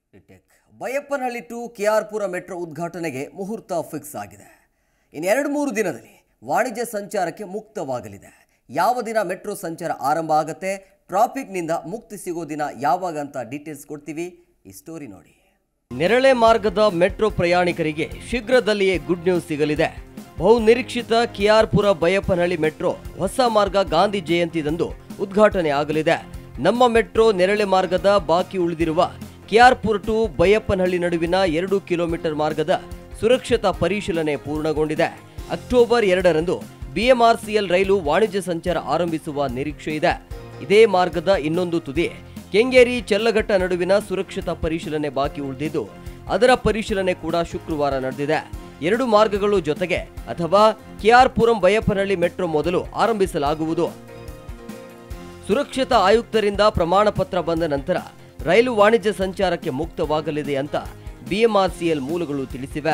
tech Baiyappanahalli to KR Pura metro ಉದ್ಘಾಟನೆಗೆ ಮುಹೂರ್ತ fix ಆಗಿದೆ ಇನ್ನೆರಡು ಮೂರು ದಿನದಲ್ಲಿ ವಾಣಿಜ್ಯ ಸಂಚಾರಕ್ಕೆ ಮುಕ್ತವಾಗಲಿದೆ ಯಾವ ದಿನ ಮೆಟ್ರೋ ಸಂಚಾರ ಆರಂಭ ಆಗತ್ತೆ ಟ್ರಾಫಿಕ್ನಿಂದ ಮುಕ್ತಿ ಸಿಗೋ ದಿನ ಯಾವಾಗ ಅಂತ ಡೀಟೇಲ್ಸ್ ಕೊಡ್ತೀವಿ ಈ ಸ್ಟೋರಿ ನೋಡಿ ನೆರಳೆ ಮಾರ್ಗದ ಮೆಟ್ರೋ ಪ್ರಯಾಣಿಕರಿಗೆ ಶೀಘ್ರದಲ್ಲಿಯೇ ಗುಡ್ ನ್ಯೂಸ್ ಸಿಗಲಿದೆ ಬಹು ನಿರೀಕ್ಷಿತ ಕಿಯಾರ್ಪುರ ಬೈಯಪ್ಪನಹಳ್ಳಿ ಮೆಟ್ರೋ ಹೊಸ ಮಾರ್ಗ ಗಾಂಧಿ ಜಯಂತಿದಂದು ಉದ್ಘಾಟನೆ ಆಗಲಿದೆ ನಮ್ಮ ಮೆಟ್ರೋ ನೆರಳೆ ಮಾರ್ಗದ ಬಾಕಿ ಉಳಿದಿರುವ ಕಿಯಾರ್ಪುರ ಟು ಬೈಯಪ್ಪನಹಳ್ಳಿ ನಡುವಿನ ಎರಡು ಕಿಲೋಮೀಟರ್ ಮಾರ್ಗದ ಸುರಕ್ಷತಾ ಪರಿಶೀಲನೆ ಪೂರ್ಣಗೊಂಡಿದೆ ಅಕ್ಟೋಬರ್ ಎರಡರಂದು ಬಿಎಂಆರ್ಸಿಎಲ್ ರೈಲು ವಾಣಿಜ್ಯ ಸಂಚಾರ ಆರಂಭಿಸುವ ನಿರೀಕ್ಷೆ ಇದೆ ಇದೇ ಮಾರ್ಗದ ಇನ್ನೊಂದು ತುದಿ ಕೆಂಗೇರಿ ಚೆಲ್ಲಘಟ್ಟ ನಡುವಿನ ಸುರಕ್ಷತಾ ಪರಿಶೀಲನೆ ಬಾಕಿ ಉಳಿದಿದ್ದು ಅದರ ಪರಿಶೀಲನೆ ಕೂಡ ಶುಕ್ರವಾರ ನಡೆದಿದೆ ಎರಡು ಮಾರ್ಗಗಳು ಜೊತೆಗೆ ಅಥವಾ ಕೆಆರ್ಪುರಂ ಬೈಯಪ್ಪನಹಳ್ಳಿ ಮೆಟ್ರೋ ಮೊದಲು ಆರಂಭಿಸಲಾಗುವುದು ಸುರಕ್ಷತಾ ಆಯುಕ್ತರಿಂದ ಪ್ರಮಾಣ ಪತ್ರ ಬಂದ ನಂತರ ರೈಲು ವಾಣಿಜ್ಯ ಸಂಚಾರಕ್ಕೆ ಮುಕ್ತವಾಗಲಿದೆ ಅಂತ ಬಿಎಂಆರ್ಸಿಎಲ್ ಮೂಲಗಳು ತಿಳಿಸಿವೆ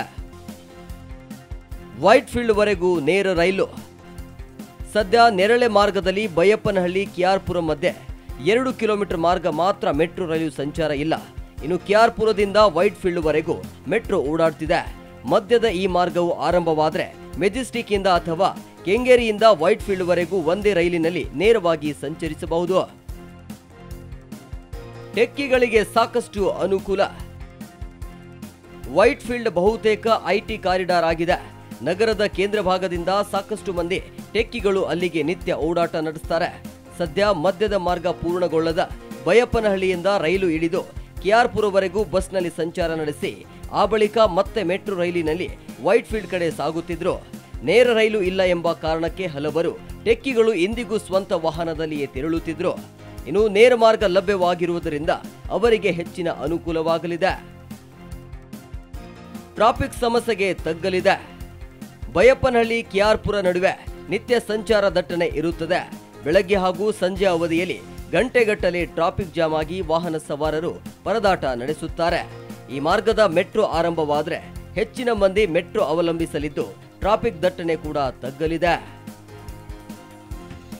ವೈಟ್ ಫೀಲ್ಡ್ವರೆಗೂ ನೇರ ರೈಲು ಸದ್ಯ ನೆರಳೆ ಮಾರ್ಗದಲ್ಲಿ ಬೈಯಪ್ಪನಹಳ್ಳಿ ಕಿಯಾರ್ಪುರ ಮಧ್ಯೆ ಎರಡು ಕಿಲೋಮೀಟರ್ ಮಾರ್ಗ ಮಾತ್ರ ಮೆಟ್ರೋ ರೈಲು ಸಂಚಾರ ಇಲ್ಲ ಇನ್ನು ಕಿಯಾರ್ಪುರದಿಂದ ವೈಟ್ ಫೀಲ್ಡ್ವರೆಗೂ ಮೆಟ್ರೋ ಓಡಾಡ್ತಿದೆ ಮಧ್ಯದ ಈ ಮಾರ್ಗವು ಆರಂಭವಾದರೆ ಮೆಜೆಸ್ಟಿಕ್ ಇಂದ ಅಥವಾ ಕೆಂಗೇರಿಯಿಂದ ವೈಟ್ ಫೀಲ್ಡ್ವರೆಗೂ ಒಂದೇ ರೈಲಿನಲ್ಲಿ ನೇರವಾಗಿ ಸಂಚರಿಸಬಹುದು ಟೆಕ್ಕಿಗಳಿಗೆ ಸಾಕಷ್ಟು ಅನುಕೂಲ ವೈಟ್ ಫೀಲ್ಡ್ ಬಹುತೇಕ ಐಟಿ ಕಾರಿಡಾರ್ ಆಗಿದೆ ನಗರದ ಕೇಂದ್ರ ಭಾಗದಿಂದ ಸಾಕಷ್ಟು ಮಂದಿ ಟೆಕ್ಕಿಗಳು ಅಲ್ಲಿಗೆ ನಿತ್ಯ ಓಡಾಟ ನಡೆಸ್ತಾರೆ ಸದ್ಯ ಮಧ್ಯದ ಮಾರ್ಗ ಪೂರ್ಣಗೊಳ್ಳದ ಬೈಯಪ್ಪನಹಳ್ಳಿಯಿಂದ ರೈಲು ಇಳಿದು ಕೆಆರ್ಪುರವರೆಗೂ ಬಸ್ನಲ್ಲಿ ಸಂಚಾರ ನಡೆಸಿ ಆ ಬಳಿಕ ಮತ್ತೆ ಮೆಟ್ರೋ ರೈಲಿನಲ್ಲಿ ವೈಟ್ ಫೀಲ್ಡ್ ಕಡೆ ಸಾಗುತ್ತಿದ್ರು ನೇರ ರೈಲು ಇಲ್ಲ ಎಂಬ ಕಾರಣಕ್ಕೆ ಹಲವರು ಟೆಕ್ಕಿಗಳು ಇಂದಿಗೂ ಸ್ವಂತ ವಾಹನದಲ್ಲಿಯೇ ತೆರಳುತ್ತಿದ್ರು ಇನ್ನು ನೇರ ಮಾರ್ಗ ಲಭ್ಯವಾಗಿರುವುದರಿಂದ ಅವರಿಗೆ ಹೆಚ್ಚಿನ ಅನುಕೂಲವಾಗಲಿದೆ ಟ್ರಾಫಿಕ್ ಸಮಸ್ಯೆಗೆ ತಗ್ಗಲಿದೆ ಬೈಯಪ್ಪನಹಳ್ಳಿ ಕೆಆರ್ಪುರ ನಡುವೆ ನಿತ್ಯ ಸಂಚಾರ ದಟ್ಟಣೆ ಇರುತ್ತದೆ ಬೆಳಗ್ಗೆ ಹಾಗೂ ಸಂಜೆ ಅವಧಿಯಲ್ಲಿ ಗಂಟೆಗಟ್ಟಲೆ ಟ್ರಾಫಿಕ್ ಜಾಮ್ ಆಗಿ ವಾಹನ ಸವಾರರು ಪರದಾಟ ನಡೆಸುತ್ತಾರೆ ಈ ಮಾರ್ಗದ ಮೆಟ್ರೋ ಆರಂಭವಾದರೆ ಹೆಚ್ಚಿನ ಮಂದಿ ಮೆಟ್ರೋ ಅವಲಂಬಿಸಲಿದ್ದು ಟ್ರಾಫಿಕ್ ದಟ್ಟಣೆ ಕೂಡ ತಗ್ಗಲಿದೆ